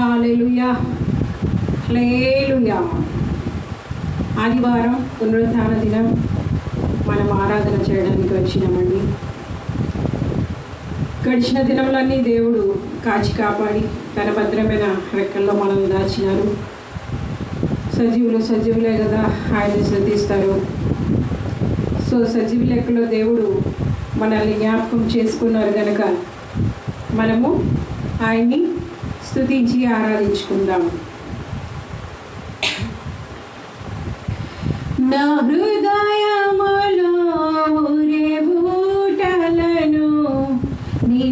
hallelujah hallelujah ఆదివారం పునరుత్థాన దినం మనం ఆరాధన చేయడానికి వచ్చినామండి గడిచిన దినములన్నీ దేవుడు కాచి కాపాడి తన భద్రమైన రెక్కల్లో మనల్ని దాచినారు సజీవులు సజీవులే కదా ఆయన శ్రద్ధిస్తారు సో సజీవు లెక్కలో దేవుడు మనల్ని జ్ఞాపకం చేసుకున్నారు కనుక మనము ఆయన్ని స్తుతించి ఆరాధించుకుందాం నా హృదయములో ఊరేబూటలను నీ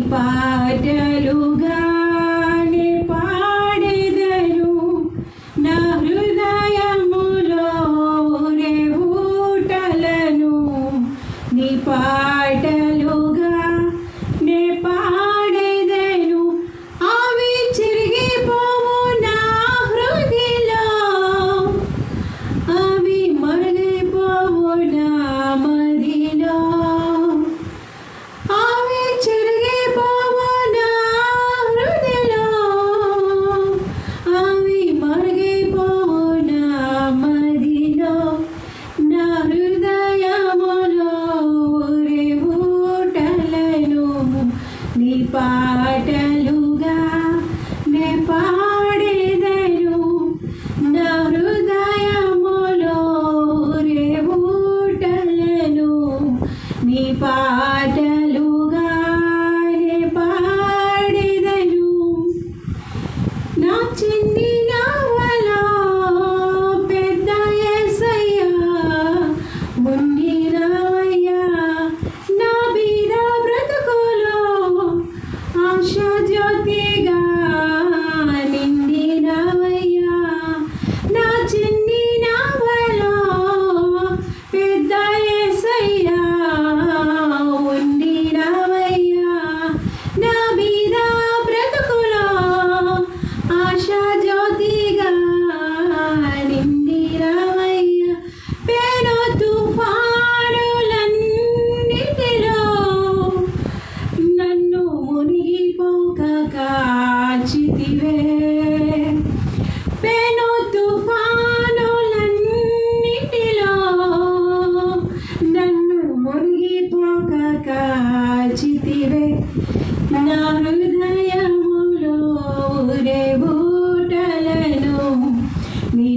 పాటలుగానే పాడెదను నా హృదయములో ఊరేబూటలను నీ పాటలుగా నే పాడెదను అవి చిరిగిపోవు నా హృదయలో అవి మరుగైపోవు నా మదిలో అవి చిరిగిపోవు నా హృదయలో అవి మరుగైపోవు నా మదిలో నా హృదయములో రేవుటలను నీ పాటలుగా నే పాడేదను నా హృదయములో రేవుటలను నీ పాటలుగా నే పాడేదను నా చిన్ని నావలో పెద్ద యేసయ్యా ఉండి రావయ్యా నా బీద బ్రతుకులో ఆశ జ్యోతిగా నిండి రావయ్యా నా చిన్ని నావలో పెద్ద యేసయ్యా ఉండి రావయ్యా నా బీద బ్రతుకులో ఆశా జ్యోతిగా నిండి రావయ్య పేరు తుఫానులన్నిటిలో నన్ను మునిగిపోక కాచితివే పెను తుఫానులన్నిటిలో నన్ను మునిగిపోక కాచితివే నా హృదయములో రేబూటలను నీ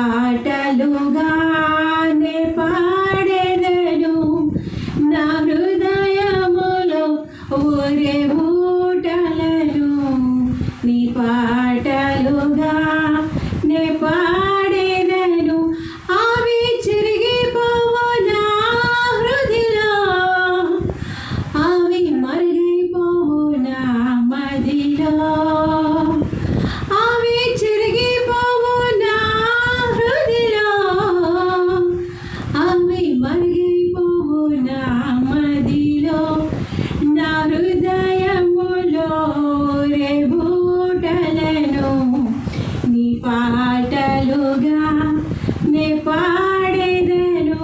పాటలుగానే పాడెదను నా హృదయములో ఊరేబూటలను నీ పాటలుగా నే పాడెదను అవి చిరిగిపోవు నా హృదయలో అవి మరిగిపోవు నా మదిలో అవి చిరిగిపోవు నా హృదయలో అవి మరిగిపోవు నా మదిలో నా హృదయములో రేబూటలను నీ పాటలుగా నే పాడేదను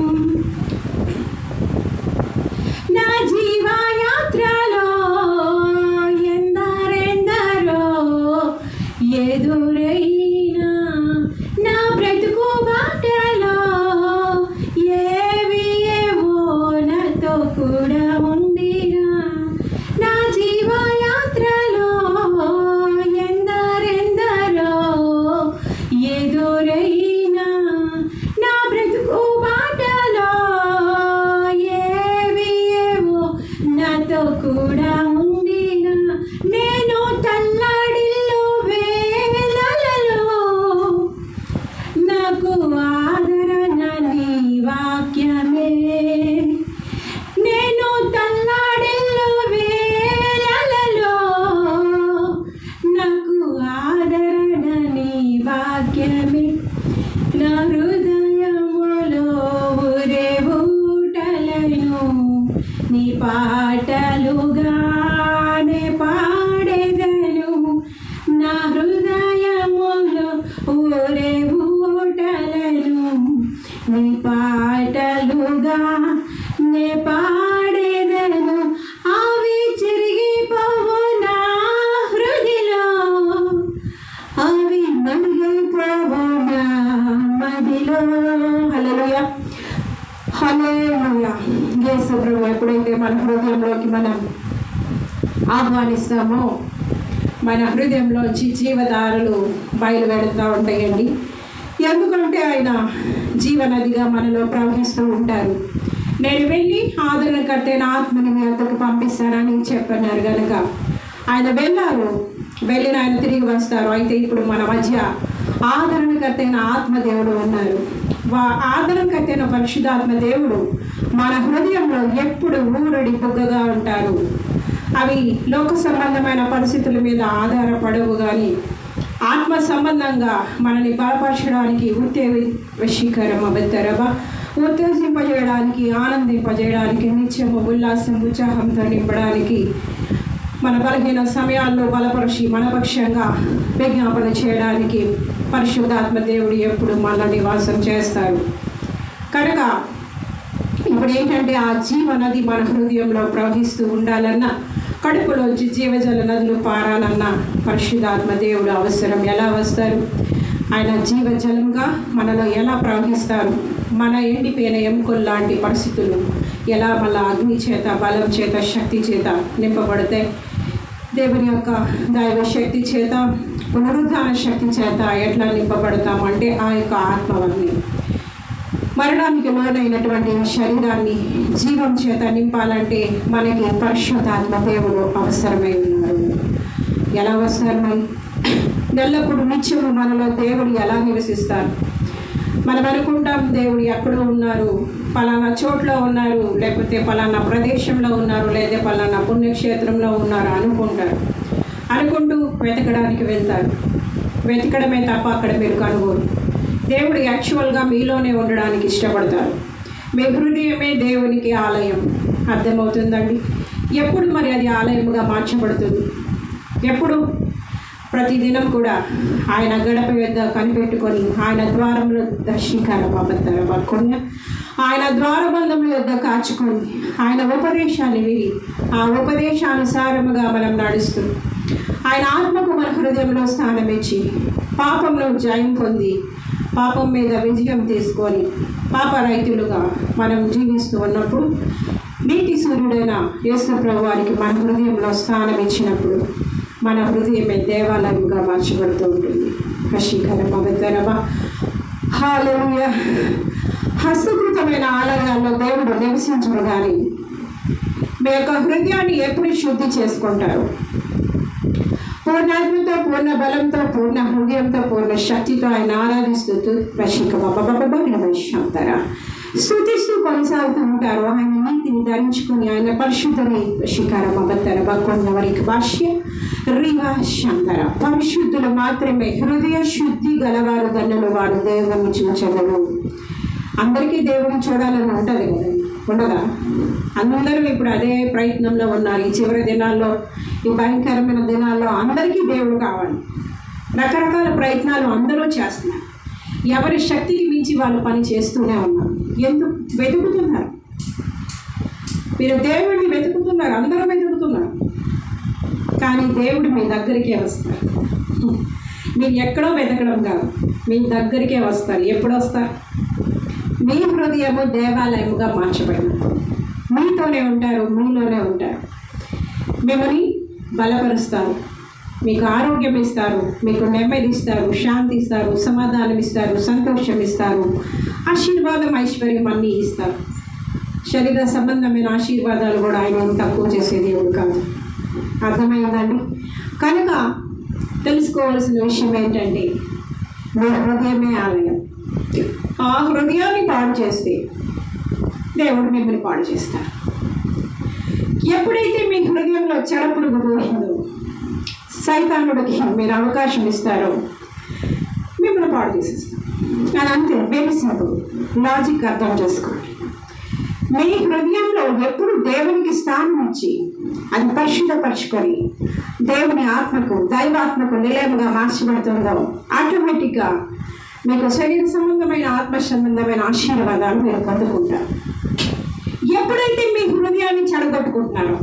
నా జీవయాత్రలో ఎందరెందరో ఎదురైనా నా బ్రతుకు బాటలో ఏవి ఏవో నాతో కూడా ఉండినా నా జీవయాత్రలో ఎందరెందరో ఎదురైనా నా బ్రతుకు బాటలో ఏవి ఏవో నాతో కూడా ఉండినా నేను తల్లాడిల్లు వేలలో నాకు ఆదరణ నీ వాక్యమే నేను తల్లాడిల్లు వేలలో నాకు ఆదరణ నీ వాక్యమే నా హృదయములో ఊరే ఊటలను నీ పాటలుగా మన హృదయంలోకి మనం ఆహ్వానిస్తామో మన హృదయంలోంచి జీవధారలు బయలువెడుతూ ఉంటాయండి ఎందుకంటే ఆయన జీవనదిగా మనలో ప్రవహిస్తూ ఉంటారు నేను వెళ్ళి ఆదరణకర్తైన ఆత్మని మీ వద్దకు పంపిస్తానని చెప్పన్నారు కనుక ఆయన వెళ్ళారు వెళ్ళిన ఆయన తిరిగి వస్తారు అయితే ఇప్పుడు మన మధ్య ఆదరణకర్తైన ఆత్మదేవుడు ఉన్నారు వా ఆదరణకర్తైన పరిశుద్ధాత్మ దేవుడు మన హృదయంలో ఎప్పుడు ఊరడి బుగ్గగా ఉంటారు అవి లోక సంబంధమైన పరిస్థితుల మీద ఆధారపడవు కానీ ఆత్మ సంబంధంగా మనల్ని బలపరచడానికి ఉత్తే వశీకరం అవతరవ ఉత్తేజింపజేయడానికి ఆనందింపజేయడానికి నిత్యము ఉల్లాసం ఉత్సాహంతో నింపడానికి మన బలహీన సమయాల్లో బలపరిచి మన పక్షంగా విజ్ఞాపన చేయడానికి పరిశుద్ధాత్మ దేవుడు ఎప్పుడు మన నివాసం చేస్తారు కనుక ఇప్పుడు ఏంటంటే ఆ జీవనది మన హృదయంలో ప్రవహిస్తూ ఉండాలన్నా కడుపులోంచి జీవజల నదులు పారాలన్న పరిశుద్ధాత్మ దేవుడు అవసరం ఎలా వస్తారు ఆయన జీవజలంగా మనలో ఎలా ప్రవహిస్తారు మన ఎండిపోయిన ఎముకలు లాంటి పరిస్థితులు ఎలా మళ్ళా అగ్ని చేత బలం చేత శక్తి చేత నింపబడతాయి దేవుని యొక్క దైవ శక్తి చేత పునరుద్ధాన శక్తి చేత ఎట్లా నింపబడతామంటే ఆ యొక్క ఆత్మ వల్లనే మరణానికి లోనైనటువంటి శరీరాన్ని జీవం చేత నింపాలంటే మనకి పరిశుద్ధాత్మ దేవుడు అవసరమై ఉన్నారు ఎలా వస్తారు మరి ఎల్లప్పుడూ నిత్యము మనలో దేవుడు ఎలా నివసిస్తారు మనం అనుకుంటాం దేవుడు ఎక్కడో ఉన్నారు పలానా చోట్ల ఉన్నారు లేకపోతే పలానా ప్రదేశంలో ఉన్నారు లేదా పలానా పుణ్యక్షేత్రంలో ఉన్నారు అనుకుంటారు అనుకుంటూ వెతకడానికి వెళ్తారు వెతకడమే తప్ప అక్కడ మీరు కనుగోరు దేవుడు యాక్చువల్గా మీలోనే ఉండడానికి ఇష్టపడతారు మీ హృదయమే దేవునికి ఆలయం అర్థమవుతుందండి ఎప్పుడు మరి అది ఆలయముగా మార్చబడుతుంది ఎప్పుడు ప్రతిదినం కూడా ఆయన గడప యొద్ద కనిపెట్టుకొని ఆయన ద్వారంలో దర్శికారం అబద్ధాలు పడుకొని ఆయన ద్వారబంధముల యొద్ద కాచుకొని ఆయన ఉపదేశాన్ని విని ఆ ఉపదేశానుసారముగా మనం నడుస్తూ ఆయన ఆత్మకు మన హృదయంలో స్థానం ఇచ్చి పాపంలో జయం పొంది పాపం మీద విజయం తీసుకొని పాప రైతులుగా మనం జీవిస్తూ ఉన్నప్పుడు నీటి సూర్యుడైన యేసు ప్రభు వారికి మన హృదయంలో స్థానం ఇచ్చినప్పుడు మన హృదయమే దేవాలయంగా మార్చబడుతూ ఉంటుంది హషీకర పవిత్రమ హాలూయ హస్తకృతమైన ఆలయాల్లో దేవుడు నివసించడు కానీ మీ యొక్క హృదయాన్ని ఎప్పుడు శుద్ధి చేసుకుంటారు పూర్ణాత్మతో పూర్ణ బలంతో పూర్ణ హృదయంతో పూర్ణ శక్తితో ఆయన ఆరాధిస్తూ వశికమంటారా స్థుతిస్తూ కొనసాగుతూ ఉంటారు ఆయన నీతిని ధరించుకొని ఆయన పరిశుద్ధని వశీకారం అబద్ధర బక్కొన్న వారికి భాష్య రివాశంతర పరిశుద్ధులు మాత్రమే హృదయ శుద్ధి గలవారు గన్నులు వారు దేవుని చూచగలరు అందరికీ దేవుని చూడాలని ఉంటుంది కదా ఉండదా అందరూ ఇప్పుడు అదే ప్రయత్నంలో ఉన్నారు ఈ చివరి దినాల్లో ఈ భయంకరమైన దినాల్లో అందరికీ దేవుడు కావాలి రకరకాల ప్రయత్నాలు అందరూ చేస్తున్నారు ఎవరి శక్తికి మించి వాళ్ళు పని చేస్తూనే ఉన్నారు ఎందుకు వెతుకుతున్నారు మీరు దేవుడిని వెతుకుతున్నారు అందరూ వెతుకుతున్నారు కానీ దేవుడు మీ దగ్గరికే వస్తారు మీరు ఎక్కడో వెతకడం కాదు మీ దగ్గరికే వస్తారు ఎప్పుడు వస్తారు మీ హృదయము దేవాలయముగా మార్చబడినప్పుడు మీతోనే ఉంటారు మీలోనే ఉంటారు మిమ్మల్ని బలపరుస్తారు మీకు ఆరోగ్యం ఇస్తారు మీకు నెమ్మది ఇస్తారు శాంతి ఇస్తారు సమాధానం ఇస్తారు సంతోషం ఇస్తారు ఆశీర్వాదం ఐశ్వర్యం అన్నీ ఇస్తారు శరీర సంబంధమైన ఆశీర్వాదాలు కూడా ఆయన తక్కువ చేసే దేవుడు కాదు అర్థమైందండి కనుక తెలుసుకోవాల్సిన విషయం ఏంటంటే మీ హృదయమే ఆలయం ఆ హృదయాన్ని పాడు చేస్తే దేవుడు మిమ్మల్ని పాడు చేస్తారు ఎప్పుడైతే మీ హృదయంలో చెడపుడు దూరిందో సైతానుడికి మీరు అవకాశం ఇస్తారో మిమ్మల్ని పాడు చేసేస్తారు అది అంతే వెరీ సింపుల్ లాజిక్ అర్థం చేసుకోండి మీ హృదయంలో ఎప్పుడు దేవునికి స్థానం ఇచ్చి అది పరిశుద్ధపరచుకొని దేవుని ఆత్మకు దైవాత్మకు నిలయముగా మార్చబడుతుందో ఆటోమేటిక్గా మీకు శరీర సంబంధమైన ఆత్మ సంబంధమైన ఆశీర్వాదాలు మీరు పొందుకుంటారు ఎప్పుడైతే మీ హృదయాన్ని చెడగొట్టుకుంటున్నారో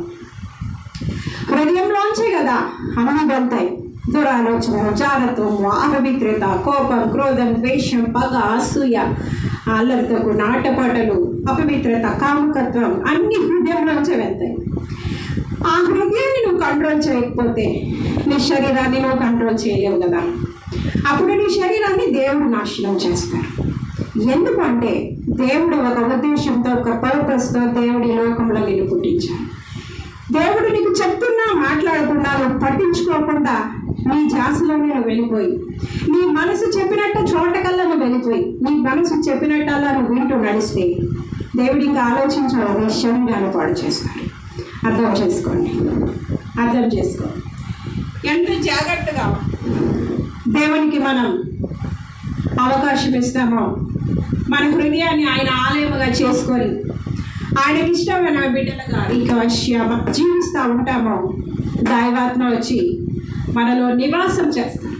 హృదయంలోంచే కదా అన్నీ వెళ్తాయి దురాలోచన జారత్వము అపవిత్రత కోపం క్రోధం ద్వేషం పగ అసూయ అల్లరితో కూడిన ఆటపాటలు అపవిత్రత కాముకత్వం అన్ని హృదయంలోంచే వెళ్తాయి ఆ హృదయాన్ని నువ్వు కంట్రోల్ చేయకపోతే నీ శరీరాన్ని నువ్వు కంట్రోల్ చేయలేవు కదా అప్పుడు నీ శరీరాన్ని దేవుడు నాశనం చేస్తారు ఎందుకంటే దేవుడు ఒక ఉద్దేశంతో ఒక పర్పస్తో దేవుడి లోకంలో నిన్ను పుట్టించాడు దేవుడు నీకు చెప్తున్నా మాట్లాడకుండా నువ్వు పట్టించుకోకుండా నీ ధ్యాసలోనే నువ్వు వెళ్ళిపోయి నీ మనసు చెప్పినట్టు చోటకల్లా నువ్వు వెళ్ళిపోయి నీ మనసు చెప్పినట్టల్లా నువ్వు వింటూ నడిస్తే దేవుడు ఇంకా ఆలోచించడం నీ శరీరాన్ని పాడు చేస్తాడు అర్థం చేసుకోండి అర్థం చేసుకోండి ఎంత జాగ్రత్తగా దేవునికి మనం అవకాశం ఇస్తామో మన హృదయాన్ని ఆయన ఆలయముగా చేసుకొని ఆయనకి ఇష్టమైన బిడ్డలుగా ఇక శ్యామ జీవిస్తూ ఉంటామో దైవాత్మ వచ్చి మనలో నివాసం చేస్తారు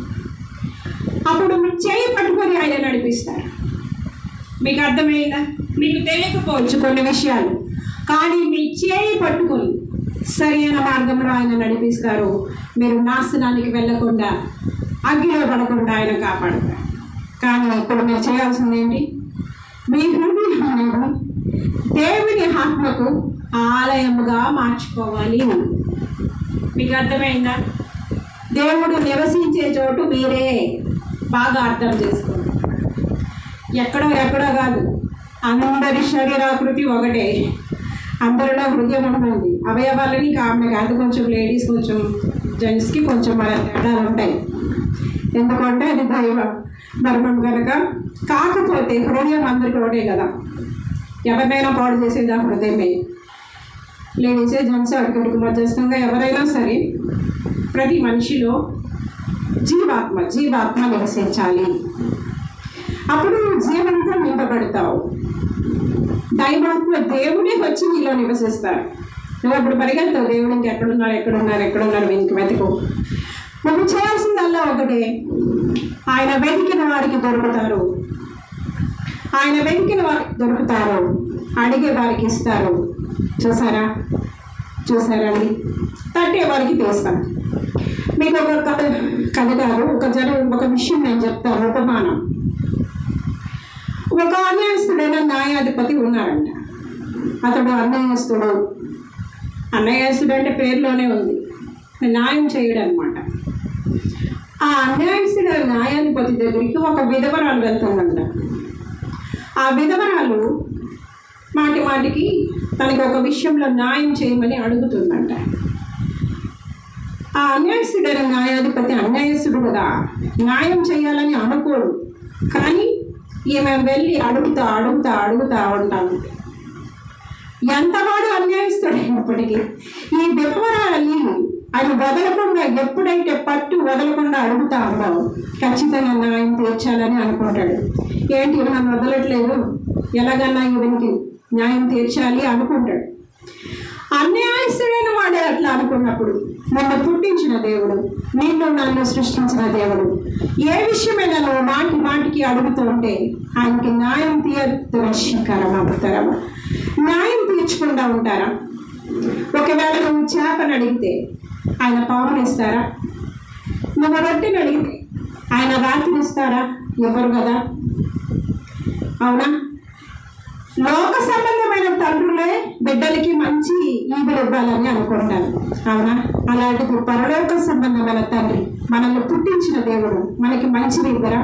అప్పుడు మీ చేయి పట్టుకొని ఆయన నడిపిస్తారు మీకు అర్థమైందా మీకు తెలియకపోవచ్చు కొన్ని విషయాలు కానీ మీ చేయి పట్టుకొని సరైన మార్గంలో ఆయన నడిపిస్తారు మీరు నాశనానికి వెళ్ళకుండా అగ్గిలో పడకుండా ఆయన కాపాడతారు కానీ ఇప్పుడు మీరు చేయాల్సింది ఏంటి మీ హృదయాన్ని దేవుని ఆత్మకు ఆలయముగా మార్చుకోవాలి మీకు అర్థమైందా దేవుడు నివసించే చోటు మీరే బాగా అర్థం చేసుకోండి ఎక్కడో ఎక్కడో కాదు అందరి శరీరాకృతి ఒకటే అందరిలో హృదయం ఉంటుంది అవయవాలని ఆమె కాదు కొంచెం లేడీస్ కొంచెం జెంట్స్కి కొంచెం మన తేడాలు ఉంటాయి ఎందుకంటే అది దైవ ధర్మం కనుక కాకపోతే హృదయం అందరికీ ఒకటే కదా ఎవరినైనా పాడు చేసేది ఆ హృదయమే లేడీసే జెంట్స్ అక్కడికి మధ్యస్థంగా ఎవరైనా సరే ప్రతి మనిషిలో జీవాత్మ జీవాత్మ నివసించాలి అప్పుడు నువ్వు జీవనంతో నింపబడతావు దైవాత్మ దేవుడే వచ్చి నీలో నివసిస్తారు నువ్వు అప్పుడు పరిగెళ్తావు దేవుడు ఇంక ఎక్కడున్నారు ఎక్కడున్నారు ఎక్కడున్నారు వెనుక వెతుకు నువ్వు చేయాల్సిందల్లా ఒకటే ఆయన వెతికిన వారికి దొరుకుతారు ఆయన వెతికిన వారికి దొరుకుతారు అడిగే వారికి ఇస్తారు చూసారా చూసారండి తట్టే వారికి తీస్తాను మీకు ఒక కథ కథ కాదు ఒక జన ఒక విషయం నేను చెప్తాను ఉపమానం ఒక అన్యాయస్తుడైన న్యాయాధిపతి ఉన్నారంట అతడు అన్యాయస్తుడు అన్యాయస్తుడు అంటే పేరులోనే ఉంది న్యాయం చేయడం అనమాట ఆ అన్యాయస్తుడు న్యాయాధిపతి దగ్గరికి ఒక విధవరాలు వెళ్తుందంట ఆ విధవరాలు మాటి మాటికి తనకి ఒక విషయంలో న్యాయం చేయమని అడుగుతుందంట ఆ అన్యాయస్తుడైన న్యాయాధిపతి అన్యాయస్తుడు కదా న్యాయం చేయాలని అనుకోడు కానీ ఈమె వెళ్ళి అడుగుతా అడుగుతా అడుగుతా ఉంటాను ఎంతవాడు అన్యాయస్తుడైనప్పటికీ ఈ విధవరాలి ఆయన వదలకుండా ఎప్పుడైతే పట్టు వదలకుండా అడుగుతా ఉన్నావు ఖచ్చితంగా న్యాయం తీర్చాలని అనుకుంటాడు ఏంటి ఇవి నన్ను వదలట్లేదు ఎలాగన్నా ఈవెనికి న్యాయం తీర్చాలి అనుకుంటాడు అన్యాయస్తుడైన వాడే అట్లా అనుకున్నప్పుడు నన్ను పుట్టించిన దేవుడు నిన్ను నన్ను సృష్టించిన దేవుడు ఏ విషయమైనా నువ్వు మాటి మాటికి అడుగుతూ ఉంటే ఆయనకి న్యాయం తీయరమా పుత్తరమా న్యాయం తీర్చకుండా ఉంటారా ఒకవేళ నువ్వు చేపను అడిగితే ఆయన పావును ఇస్తారా నువ్వు రొట్టెని అడిగితే ఆయన రాత్రిని ఇస్తారా ఎవరు కదా అవునా లోక సంబంధమైన తండ్రులే బిడ్డలకి మంచి ఈవులు ఇవ్వాలని అనుకుంటాను అవునా అలాంటిది పరలోక సంబంధమైన తండ్రి మనల్ని పుట్టించిన దేవుడు మనకి మంచిది ఇవ్వరా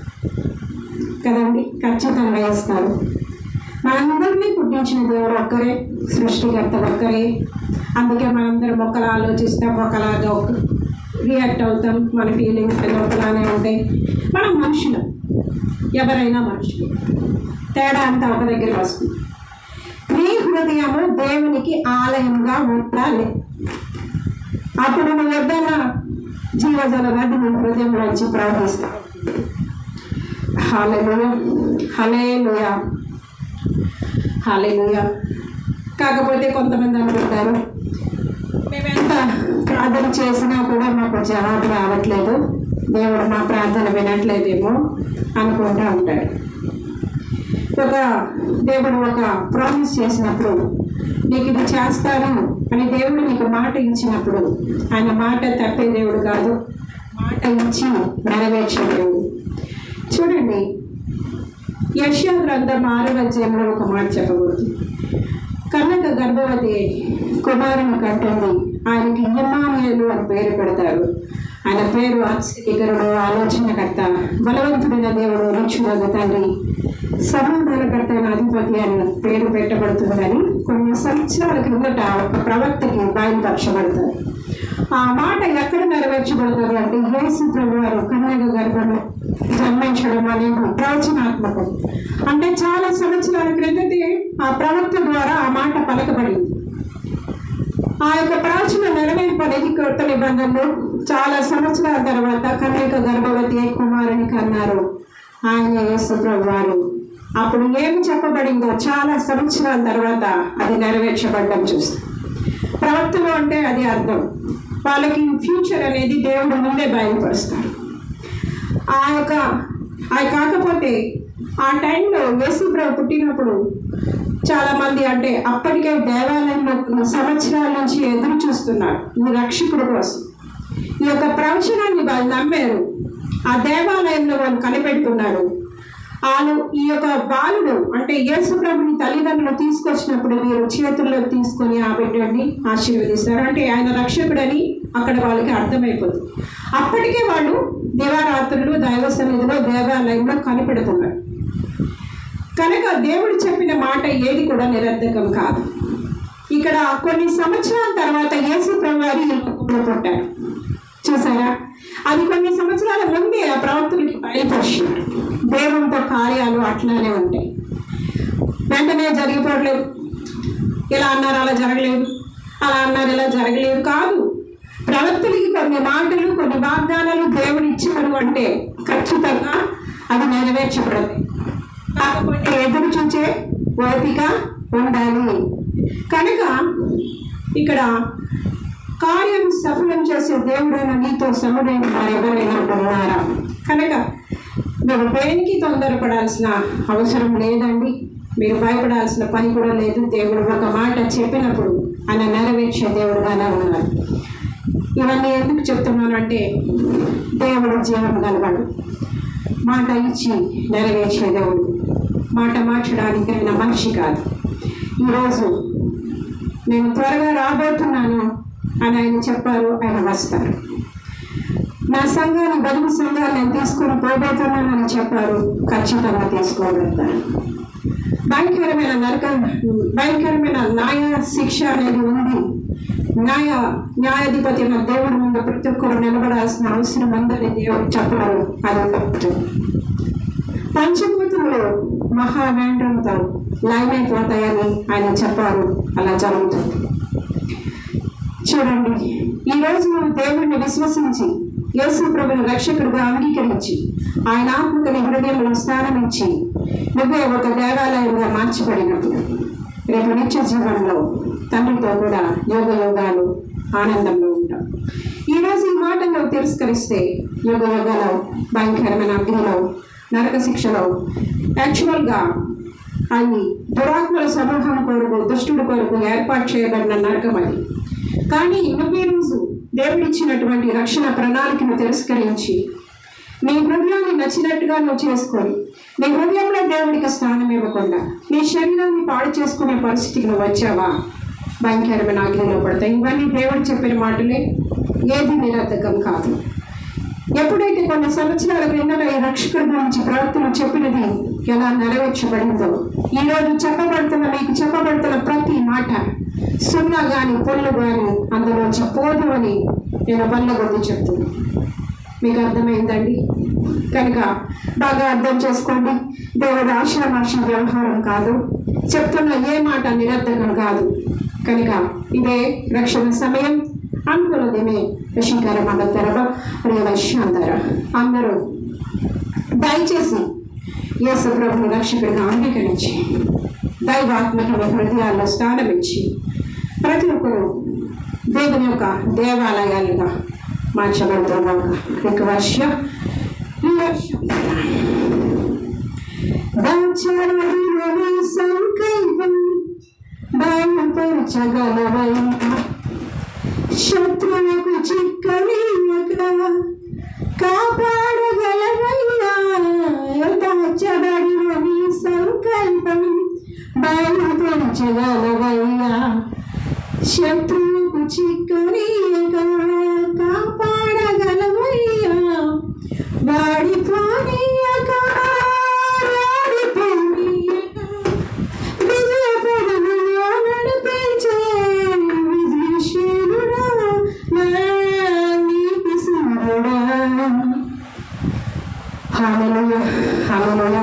కదండి ఖచ్చితంగా ఇస్తారు మనందరినీ పుట్టించిన దేవుడు ఒక్కరే సృష్టికర్త ఒక్కరే అందుకే మనందరం ఒకలా ఆలోచిస్తాం ఒకలాగా ఒక రియాక్ట్ అవుతాం మన ఫీలింగ్స్ అన్నీ ఒకలానే ఉంటాయి మనం మనుషులు ఎవరైనా మనుషులు తేడా అంతా ఒక దగ్గర వస్తుంది నీ హృదయము దేవునికి ఆలయంగా ఉండాలి అప్పుడు నువ్వు వద్దన్న జీవజల నది నీ హృదయంలోంచి ప్రవహిస్తావు హాలెలుయ హలేలుయ హాలెలుయ కాకపోతే కొంతమంది అనుకుంటారు మేమెంత ప్రార్థన చేసినా కూడా మాకు జవాబు రావట్లేదు దేవుడు మా ప్రార్థన వినట్లేదేమో అనుకుంటూ ఉంటాడు ఒక దేవుడు ఒక ప్రామిస్ చేసినప్పుడు నీకు ఇది చేస్తాను అని దేవుడు నీకు మాట ఇచ్చినప్పుడు ఆయన మాట తప్పే దేవుడు కాదు మాట ఇచ్చి నెరవేర్చే దేవుడు చూడండి యశ్యా గ్రంథం ఆరవ అధ్యాయంలో ఒక మాట చెప్పకూడదు కన్నక గర్భవతి కుమారుని కంటుంది ఆయనకి ఇమ్మానుయేలు అని పేరు పెడతారు ఆయన పేరు ఆశ్చర్యకరుడు ఆలోచనకర్త బలవంతుడైన దేవుడు రుచుడైన తండ్రి సమాధానకర్త అయిన అధిపతి అని పేరు పెట్టబడుతుందని కొన్ని సంవత్సరాల క్రిందట ఒక ప్రవక్తకి బయలుపరచబడతారు ఆ మాట ఎక్కడ నెరవేర్చబడుతుంది అంటే యేసు ప్రభు వారు కన్యక గర్భంలో జన్మించడం అనేది ప్రవచనాత్మకం అంటే చాలా సంవత్సరాల క్రిందటే ఆ ప్రవక్త ద్వారా ఆ మాట పలకబడింది ఆ యొక్క ప్రవచన నెరవేర్పు అనేది కొత్త నిబంధనలు చాలా సంవత్సరాల తర్వాత కన్యక గర్భవతి అయి కుమారుని కన్నారు ఆయన యేసు ప్రభు వారు అప్పుడు ఏమి చెప్పబడిందో చాలా సంవత్సరాల తర్వాత అది నెరవేర్చబడ్డం చూస్తాం ప్రవక్తలు అంటే అది అర్థం వాళ్ళకి ఫ్యూచర్ అనేది దేవుడు ముందే బయలుపరుస్తారు ఆ యొక్క అది కాకపోతే ఆ టైంలో యేసుప్రభు పుట్టినప్పుడు చాలా మంది అంటే అప్పటికే దేవాలయంలో కొన్ని సంవత్సరాల నుంచి ఎదురు చూస్తున్నారు ఈ రక్షకుడు కోసం ఈ యొక్క ప్రవచనాన్ని వాళ్ళు నమ్మారు ఆ దేవాలయంలో వాళ్ళు కనిపెడుతున్నారు వాళ్ళు ఈ యొక్క బాలుడు అంటే యేసుప్రభుని తల్లిదండ్రులు తీసుకొచ్చినప్పుడు మీరు చేతుల్లో తీసుకొని ఆ బిడ్డని ఆశీర్వదిస్తారు అంటే ఆయన రక్షకుడని అక్కడ వాళ్ళకి అర్థమైపోతుంది అప్పటికే వాళ్ళు దివారాత్రులు దైవ సన్నిధిలో దేవాలయంలో కనిపెడుతున్నారు కనుక దేవుడు చెప్పిన మాట ఏది కూడా నిరర్ధకం కాదు ఇక్కడ కొన్ని సంవత్సరాల తర్వాత యేసు ప్రభువారు ఈ లోకంలో పుట్టారు చూసారా అది కొన్ని సంవత్సరాల ముందే ఆ ప్రవక్తులకి బయలుపరిచారు దేవునితో కార్యాలు అట్లానే ఉంటాయి వెంటనే జరిగిపోవట్లేదు ఇలా అన్నారు అలా జరగలేదు అలా అన్నారు ఇలా జరగలేదు కాదు ప్రవక్తులకి కొన్ని మాటలు కొన్ని వాగ్దానాలు దేవుడు ఇచ్చారు అంటే ఖచ్చితంగా అది నెరవేర్చబడదు కాకపోతే ఎదురు చూచే ఓపిక ఉండాలి కనుక ఇక్కడ కార్యం సఫలం చేసే దేవుడైన నీతో సముడైన వారు ఎవరైనా ఉన్నారా కనుక మీరు దేనికి తొందరపడాల్సిన అవసరం లేదండి మీరు భయపడాల్సిన పని కూడా లేదు దేవుడు ఒక మాట చెప్పినప్పుడు ఆయన నెరవేర్చే దేవుడుగానే ఉన్నారు ఇవన్నీ ఎందుకు చెప్తున్నానంటే దేవుడు జీవం గలవాడు మాట ఇచ్చి నెరవేర్చే దేవుడు మాట మార్చడానికి ఆయన మనిషి కాదు ఈరోజు నేను త్వరగా రాబోతున్నాను అని ఆయన చెప్పారు ఆయన వస్తారు నా సంఘాన్ని బదులు సంఘాన్ని నేను తీసుకొని పోబోతున్నానని చెప్పారు ఖచ్చితంగా తీసుకొని వెళ్తారు భయంకరమైన నరక భయంకరమైన న్యాయ శిక్ష అనేది ఉంది న్యాయ న్యాయాధిపతి అయిన దేవుడి ముందు ప్రతి ఒక్కరు నిలబడాల్సిన అవసరం ఉందని దేవుడు చెప్పారు అది ఒకటి పంచభూతులు మహావేంద్రంతో లైన్ అయిపోతాయని ఆయన చెప్పారు అలా జరుగుతుంది చూడండి ఈ రోజు నువ్వు దేవుడిని విశ్వసించి యేసు ప్రభుని రక్షకుడిగా అంగీకరించి ఆయన ఆత్మకు నీ హృదయంలో స్థానం ఇచ్చి నువ్వే ఒక దేవాలయంగా మార్చబడినప్పుడు రేపు నిత్య జీవనంలో తండ్రితో కూడా యోగ యోగాలు ఆనందంలో ఉంటాం ఈరోజు ఈ మాట నువ్వు తిరస్కరిస్తే యోగ యోగాలో భయంకరమైన అగ్నిలో నరక శిక్షలో యాక్చువల్గా అది దురాత్మల సమూహం కొరకు దుష్టుడి కొరకు ఏర్పాటు చేయబడిన నరకం అది కానీ నువ్వే రోజు దేవుడిచ్చినటువంటి రక్షణ ప్రణాళికను తిరస్కరించి నీ హృదయాన్ని నచ్చినట్టుగా నువ్వు చేసుకొని నీ హృదయంలో దేవుడికి స్థానం ఇవ్వకుండా నీ శరీరాన్ని పాడు చేసుకునే పరిస్థితికి నువ్వు వచ్చావా భయంకరమైన ఆజ్ఞలో పడతాయి ఇవన్నీ దేవుడు చెప్పిన మాటలే ఏది నిరర్థకం కాదు ఎప్పుడైతే కొన్ని సంవత్సరాల క్రిందట ఈ రక్షకుడి గురించి ప్రవక్తలు చెప్పినది ఎలా నెరవేర్చబడిందో ఈరోజు చెప్పబడుతున్న మీకు చెప్పబడుతున్న ప్రతి మాట సున్నా కానీ పొల్లు కానీ అందులోంచి పోదు అని నేను బల్లగొద్ది చెప్తున్నాను మీకు అర్థమైందండి కనుక బాగా అర్థం చేసుకోండి దేవుడు ఆశామాష వ్యవహారం కాదు చెప్తున్న ఏ మాట నిరర్ధకం కాదు కనుక ఇదే రక్షణ సమయం అనుకున్నదేమే వశీకర మండతరవ ప్రియవశ్యాంతర అందరూ దయచేసి యేసు ప్రభుని రక్షకుడిగా అంగీకరించి దైవాత్మక హృదయాల్లో స్థానం ఇచ్చి ప్రతి ఒక్కరూ దేవుని యొక్క దేవాలయాలుగా మార్చబడుతున్నాక ఇక వర్ష ఈ వర్షం దాచరవిరవి సంకల్పం బయలుపరచగలవైనా శత్రువుకు చిక్కనీయక కాపాడగలవయ్యా దాచబడిన నీ బయలుపరచగలవయ్యా శత్రువుకు చిక్కనీయక కాపాడగలవయ్యా వాడిపోనీయక వాడిపోనీయక విజయపదములో నడిపించే విజయశీలుడా నా నీతి సూర్యుడా హాలలోయ హాలలోయ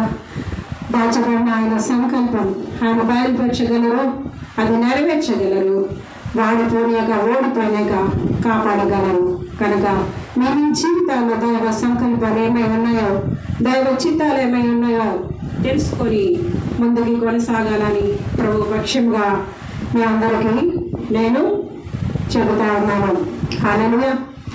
దాచబడిన ఆయన సంకల్పం ఆయన బయలుపరచగలరు అది నెరవేర్చగలరు వాడిపోయాక ఓడిపోయాక కాపాడగలరు కనుక మీ మీ జీవితాల్లో దైవ సంకల్పాలు ఏమై ఉన్నాయో దైవ చిత్తాలు ఏమై ఉన్నాయో తెలుసుకొని ముందుకి కొనసాగాలని ప్రభు పక్షంగా మీ అందరికీ నేను చెబుతా ఉన్నాను హాలలుయ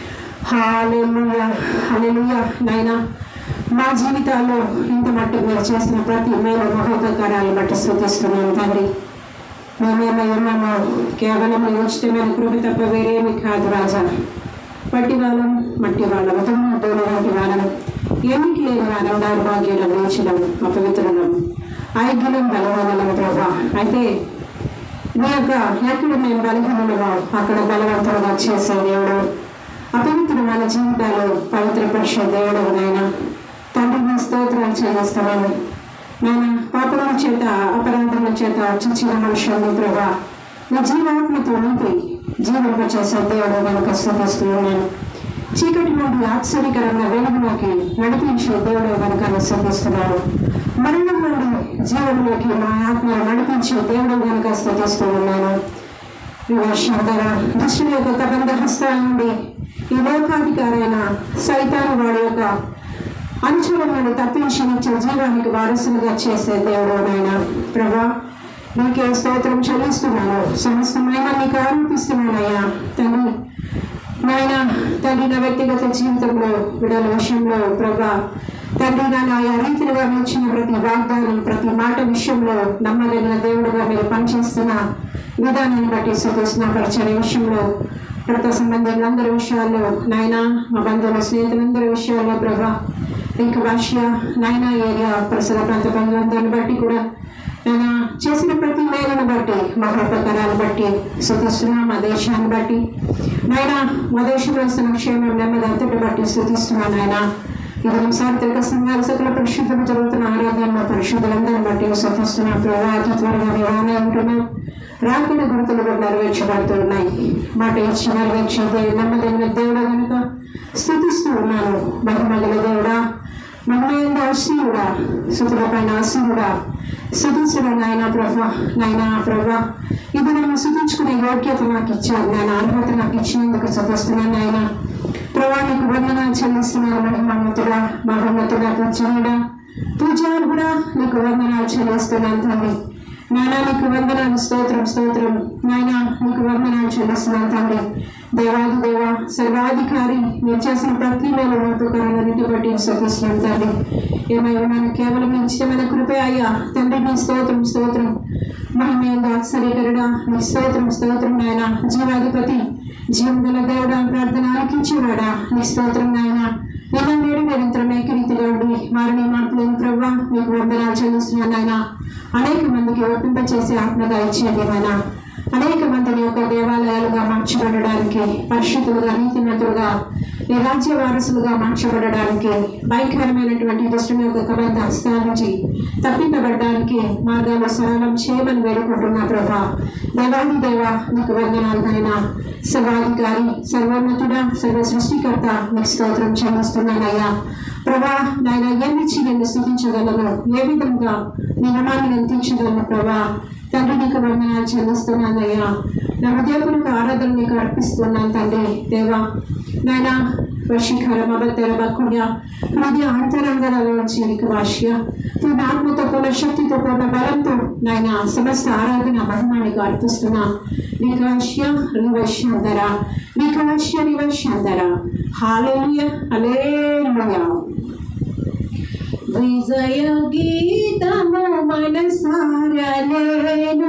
హాలెలుయ హాలెలుయ నైనా మా జీవితాల్లో ఇంత మట్టుకు మీరు చేసిన ప్రతి మేలు మహోపకారాలు బట్టి స్థుతిస్తున్నాను తండ్రి మేమేమై ఉన్నామో కేవలం మీ ఉచితమైన కృప తప్ప వేరేమి కాదు రాజా పట్టి వాళ్ళం మట్టి వాళ్ళం తుమ్మటోలు వంటి వాళ్ళం ఎన్నికి లేని వాళ్ళం దౌర్భాగ్యులం నీచులం అపవిత్రులం ఐగ్యులం బలవాళ్ళం ప్రభా అయితే మీ యొక్క ఎక్కడ మేము బలహీనులుగా అక్కడ బలవంతులుగా చేసే దేవుడు అపవిత్రమైన జీవితాలు పవిత్రపరిచే దేవుడు నాయన తండ్రి మీ స్తోత్రాలు చెల్లిస్తున్నాను నేను పాపముల చేత అపరాధముల చేత చిచ్చిన మనుషులను ప్రభా నా జీవాత్మతో నింపి జీవింప చేసే దేవుడు కనుక స్థుతిస్తూ ఉన్నాను చీకటి నుండి ఆశ్చర్యకరమైన వెలుగులోకి నడిపించే దేవుడు కనుక స్థుతిస్తున్నాడు మరణం నుండి జీవంలోకి మా ఆత్మను నడిపించే దేవుడు కనుక స్థుతిస్తూ ఉన్నాను వివర్షంతర దుష్టుని యొక్క కబంధ హస్తాల నుండి ఈ లోకాధికారైన సైతాను వాడి యొక్క అంచులను తప్పించి నిత్య జీవానికి వారసులుగా చేసే దేవుడు నాయన ప్రభా నీకే స్తోత్రం చెల్లిస్తున్నాను సమస్తమైన నీకు ఆరోపిస్తున్నానయ్యా తండ్రి నాయన తండ్రి నా వ్యక్తిగత జీవితంలో విడల విషయంలో ప్రభా తండ్రి నా ఆయా రీతిలుగా ఇచ్చిన ప్రతి వాగ్దానం ప్రతి మాట విషయంలో నమ్మదగిన దేవుడుగా మీరు పనిచేస్తున్న విధానాన్ని బట్టి సుఖిస్తున్న పరిచయ విషయంలో రక్త సంబంధికులందరి విషయాల్లో నాయన మా బంధువుల స్నేహితులందరి విషయాల్లో ప్రభా ఇంకా భాష్య నాయన ఏరియా పరిసర ప్రాంత బంధువులందరిని బట్టి కూడా నేను చేసిన ప్రతి మేలను బట్టి మహోపకారాలు బట్టి శుతిస్తున్నాం మా దేశాన్ని బట్టి నాయన మా దేశంలో వస్తున్న క్షేమం నెమ్మది అంతటి బట్టి శుతిస్తున్నాను నాయన ఇది సార్వత్రిక సంఘాల సకల పరిశుద్ధులు జరుగుతున్న ఆరాధన పరిశుద్ధులందరిని బట్టి శుతిస్తున్నాం ప్రభావ త్వరగా నివారణ ఉంటున్నాం రాకుండా గుర్తులు కూడా నెరవేర్చబడుతూ ఉన్నాయి మాట ఇచ్చి నెరవేర్చేది నెమ్మదైన దేవుడు కనుక స్థుతిస్తూ ఉన్నాను మహిమగల దేవుడా మహిళ ఆశీవుడా సుతుల పైన ఆశీవుడా శుతించడం నాయన ప్రభా నాయన ప్రభా ఇది నన్ను శుతించుకునే యోగ్యత నాకు ఇచ్చారు నేను అర్హత నాకు ఇచ్చినందుకు శుతిస్తున్నాను నాయన ప్రభా నీకు వందనాలు చెల్లిస్తున్నాను మహిమతుడా మహోన్నతుడా పూజనుడా పూజారు కూడా నీకు వందనాలు చెల్లిస్తున్నాను తండ్రి నాయన నీకు వందనాలు స్తోత్రం స్తోత్రం నాయన నీకు వందనాలు చెల్లిస్తున్నాను తండ్రి దేవాది దేవ సర్వాధికారి మీరు చేసిన ప్రతి మేలు ఉపకారాలన్నిటి బట్టి శోధిస్తున్నాను తండ్రి ఏమై ఉన్నాను కేవలం మీ ఇష్టమైన కృపే అయ్యా తండ్రి నీ స్తోత్రం స్తోత్రం మహిమేంద ఆశ్చర్యకరుడ నీ స్తోత్రం స్తోత్రం నాయన జీవాధిపతి జీవం గల దేవుడా ప్రార్థన ఆలకించేవాడా నీ స్తోత్రం నాయన నిన్న నేడు నిరంతరం ఏకరీతిగా ఉండి మారని మార్పులేని ప్రవ్వా మీకు వందనాలు చెల్లిస్తున్నాను ఆయన అనేక మందికి ఒప్పింపచేసే ఆత్మగా ఇచ్చేది ఆయన అనేక మందిని యొక్క దేవాలయాలుగా మార్చబడడానికి పరిశుద్ధులుగా నీతిమంతులుగా నీ రాజ్య వారసులుగా మార్చబడడానికి భయంకరమైనటువంటి దుష్టుని యొక్క కబంధ హస్తాల నుంచి తప్పింపబడడానికి మార్గాలు సరళం చేయమని వేడుకుంటున్నా ప్రభా దేవాది దేవ నీకు వందనాలు ఆయన సర్వాధికారి సర్వోన్నతుడా సర్వ సృష్టికర్త నీకు స్తోత్రం చెల్లిస్తున్నానయ్యా ప్రభా నాయన ఏమిచ్చి నేను స్థుతించగలను ఏ విధంగా నీ నామాన్ని నేను తీర్చగలను ప్రభా తండ్రి నీకు వందనాలు చెల్లిస్తున్నానయ్యా నా హృదయపూర్వక ఆరాధన నీకు అర్పిస్తున్నాను తండ్రి దేవా నాయన వశీకరం అబద్ధర బక్కుడ్య హృదయ అంతరంగాలలోంచి నీకు వాష్య పూర్ణ ఆత్మతో పూర్ణ శక్తితో పూర్ణ బలంతో నాయన సమస్త ఆరాధన మహిమానికి అర్పిస్తున్నా నీకు వాష్య రివశ్యంధర నీకు వాష్య రివశ్యంధర హాలేలుయ హలేలుయ విజయ గీతము మనసారలేను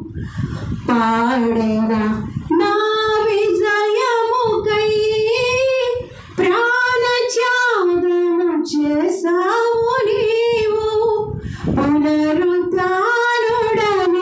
పాడేదా నా విజయముకై ప్రాణత్యాగము చేసావు నీవు పునరుద్ధానుడని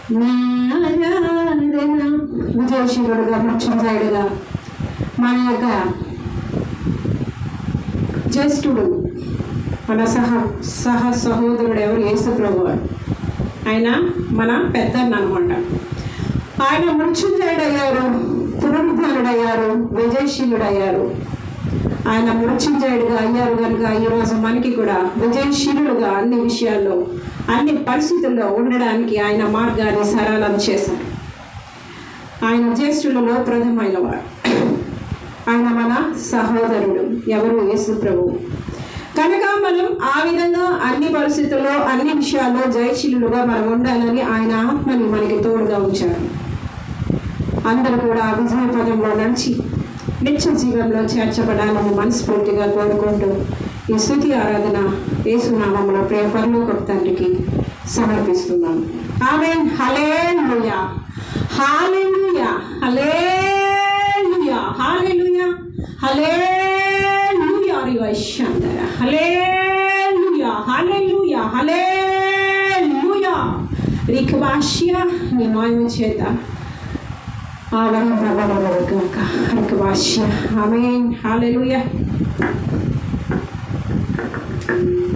నారాధన విజయశీలుడుగా మృత్యుంజయుడుగా మన యొక్క జ్యేష్ఠుడు మన సహ సహ సహోదరుడు ఎవరు యేసు ప్రభు ఆయన మన పెద్దన్న అనమాట ఆయన మృత్యుంజయుడయ్యారు పునరుద్ధానుడయ్యారు విజయశీలుడయ్యారు ఆయన మృత్యుంజయుడిగా అయ్యారు కనుక ఈరోజు మనకి కూడా విజయశీలుడుగా అన్ని విషయాల్లో అన్ని పరిస్థితుల్లో ఉండడానికి ఆయన మార్గాన్ని సరళం చేశారు ఆయన జ్యేష్ఠులలో ప్రథమైన వాడు ఆయన మన సహోదరుడు ఎవరు యేసు ప్రభు కనుక మనం ఆ విధంగా అన్ని పరిస్థితుల్లో అన్ని విషయాల్లో జయశీలుగా మనం ఉండాలని ఆయన ఆత్మని మనకి తోడుగా ఉంచారు అందరూ కూడా ఆ విజయ పదంలో నడిచి నిత్య జీవంలో చేర్చబడాలని మనస్ఫూర్తిగా కోరుకుంటూ ఈ స్థుతి ఆరాధన యేసునామంలో ప్రేమ పరలోక తండ్రికి సమర్పిస్తున్నాను ఆమె hallelujah hallelujah hallelujah hallelujah hallelujah రివైశాంతర హలేలుయా హలేలుయా హలేలుయా రికవాష్య నీ మాయమ చేత ఆవరణ ప్రభావం గాక రికవాష్య ఆమెన్ హాలెలుయా